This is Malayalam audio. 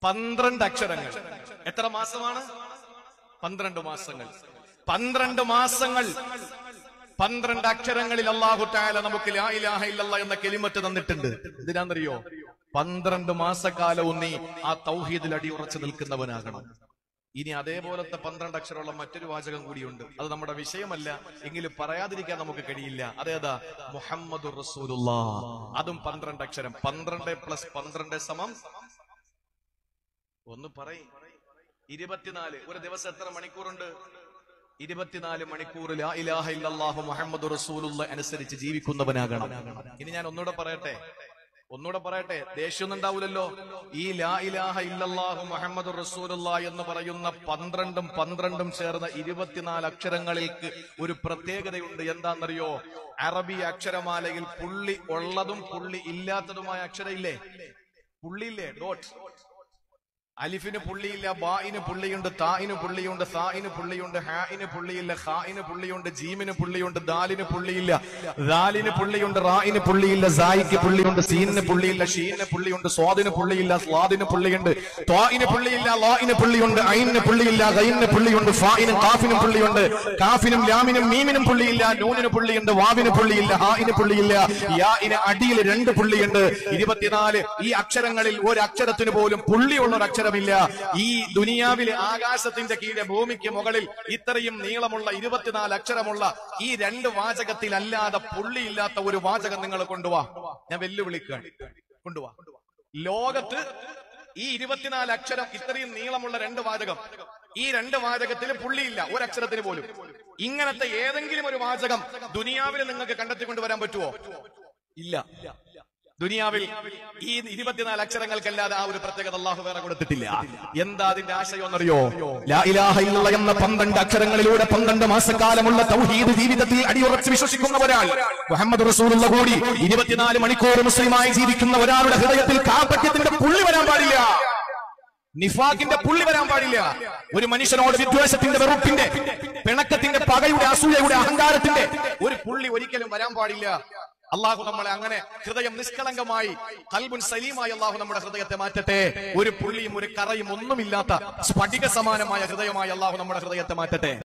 പന്ത്രണ്ട് അക്ഷരങ്ങൾ എത്ര മാസമാണ് പന്ത്രണ്ട് മാസങ്ങൾ പന്ത്രണ്ട് മാസങ്ങൾ പന്ത്രണ്ട് അക്ഷരങ്ങളിൽ അള്ളാഹു താല നമുക്ക് ലാ ഇലാഹ ഇല്ലല്ലാ എന്ന കെലിമറ്റ് തന്നിട്ടുണ്ട് എന്തിനാണെന്നറിയോ പന്ത്രണ്ട് മാസക്കാലവും നീ ആ തൗഹീദിൽ അടിയുറച്ചു നിൽക്കുന്നവനാകണം ഇനി അതേപോലത്തെ പന്ത്രണ്ട് അക്ഷരമുള്ള മറ്റൊരു വാചകം കൂടിയുണ്ട് അത് നമ്മുടെ വിഷയമല്ല എങ്കിലും പറയാതിരിക്കാൻ നമുക്ക് കഴിയില്ല അതേതാ മുഹമ്മദ് റസൂലുള്ള അതും പന്ത്രണ്ട് അക്ഷരം പന്ത്രണ്ട് പ്ലസ് പന്ത്രണ്ട് സമം ഒന്ന് പറയും ഇരുപത്തിനാല് ഒരു ദിവസം എത്ര മണിക്കൂറുണ്ട് ഇരുപത്തിനാല് മണിക്കൂർ ലാ ഇലാഹ ഇല്ലല്ലാഹു മുഹമ്മദ് റസൂലുള്ള അനുസരിച്ച് ജീവിക്കുന്നവനാകണം ഇനി ഞാൻ ഒന്നുകൂടെ പറയട്ടെ ഒന്നുകൂടെ പറയട്ടെ ദേഷ്യമൊന്നും ഉണ്ടാവില്ലല്ലോ ഈ ലാ ഇലാഹ ഇല്ലല്ലാഹു മുഹമ്മദ് റസൂലുള്ള എന്ന് പറയുന്ന പന്ത്രണ്ടും പന്ത്രണ്ടും ചേർന്ന ഇരുപത്തിനാല് അക്ഷരങ്ങൾക്ക് ഒരു പ്രത്യേകതയുണ്ട് എന്താണെന്നറിയോ അറബി അക്ഷരമാലയിൽ പുള്ളി ഉള്ളതും പുള്ളി ഇല്ലാത്തതുമായ അക്ഷരം ഇല്ലേ പുള്ളിയില്ലേ ഡോട്ട് അലിഫിന് പുള്ളിയില്ല ബായിന് പുള്ളിയുണ്ട് തായിന് പുള്ളിയുണ്ട് സായിന് പുള്ളിയുണ്ട് ഹായിന് പുള്ളിയില്ല ഖായിന് പുള്ളിയുണ്ട് ജീമിന് പുള്ളിയുണ്ട് ദാലിന് പുള്ളിയില്ല ദാലിന് പുള്ളിയുണ്ട് റായിന് പുള്ളിയില്ല സായിക്ക് പുള്ളിയുണ്ട് സീനിന് പുള്ളിയില്ല ഷീനിന് പുള്ളിയുണ്ട് സ്വാദിന് പുള്ളിയില്ല സ്വാദിന് പുള്ളിയുണ്ട് ത്വായിന് പുള്ളിയില്ല ലായിന് പുള്ളിയുണ്ട് ഐനിന് പുള്ളിയില്ല ഗൈനിന് പുള്ളിയുണ്ട് ഫായിനും കാഫിനും പുള്ളിയുണ്ട് കാഫിനും ലാമിനും മീമിനും പുള്ളിയില്ല നൂനിന് പുള്ളിയുണ്ട് വാവിന് പുള്ളിയില്ല ഹായിന് പുള്ളിയില്ല യാഇന് അടിയിൽ രണ്ട് പുള്ളിയുണ്ട് ഇരുപത്തിനാല് ഈ അക്ഷരങ്ങളിൽ ഒരു അക്ഷരത്തിന് പോലും പുള്ളിയുള്ള ഒരു അക്ഷരമില്ല ഈ ദുനിയാവിലെ ആകാശത്തിന്റെ കീഴെ ഭൂമിക്ക് മുകളിൽ ഇത്രയും നീളമുള്ള ഇരുപത്തിനാല് അക്ഷരമുള്ള ഈ രണ്ട് വാചകത്തിൽ അല്ലാതെ പുള്ളിയില്ലാത്ത ഒരു വാചകം നിങ്ങൾ കൊണ്ടുവാ ഞാൻ വെല്ലുവിളിക്കുകയാണ് കൊണ്ടുവാ ലോകത്ത് ഈ ഇരുപത്തിനാല് അക്ഷരം ഇത്രയും നീളമുള്ള രണ്ട് വാചകം ഈ രണ്ട് വാചകത്തിൽ പുള്ളിയില്ല ഒരക്ഷരത്തിന് പോലും ഇങ്ങനത്തെ ഏതെങ്കിലും ഒരു വാചകം ദുനിയാവിൽ നിങ്ങൾക്ക് കണ്ടെത്തിക്കൊണ്ട് വരാൻ പറ്റുമോ ഇല്ല ദുനിയാവിൽ ഈ ഇരുപത്തിനാല് അക്ഷരങ്ങൾക്കല്ലാതെ ആ ഒരു പ്രത്യേകത അള്ളാഹു വേറെ കൊടുത്തിട്ടില്ല എന്താ അതിന്റെ ആശയം എന്നറിയോ ലാ ഇലാഹ ഇല്ലല്ലാ എന്ന പന്ത്രണ്ട് അക്ഷരങ്ങളിലൂടെ പന്ത്രണ്ട് മാസക്കാലമുള്ള തൗഹീദ് ജീവിതത്തിൽ അടിയുറച്ച് വിശ്വസിക്കുന്ന ഒരാൾ മുഹമ്മദ് റസൂലുള്ള കൂടി ഇരുപത്തിനാല് മണിക്കൂർ മുസ്ലിമായി ജീവിക്കുന്ന ഒരാളുടെ ഹൃദയത്തിൽ കാപ്പറ്റ്യത്തിന്റെ പുള്ളി വരാൻ പാടില്ല നിഫാഖിന്റെ പുള്ളി വരാൻ പാടില്ല ഒരു മനുഷ്യനോട് വിദ്വേഷത്തിന്റെ വെറുപ്പിന്റെ പിണക്കത്തിന്റെ പകയുടെ അസൂയയുടെ അഹങ്കാരത്തിന്റെ ഒരു പുള്ളി ഒരിക്കലും വരാൻ പാടില്ല അള്ളാഹു നമ്മളെ അങ്ങനെ ഹൃദയം നിഷ്കളങ്കമായി കൽബുൻ സലീമായി അള്ളാഹു നമ്മുടെ ഹൃദയത്തെ മാറ്റട്ടെ ഒരു പുള്ളിയും ഒരു കറയും ഒന്നുമില്ലാത്ത സ്ഫടിക സമാനമായ ഹൃദയമായി അള്ളാഹു നമ്മുടെ ഹൃദയത്തെ മാറ്റട്ടെ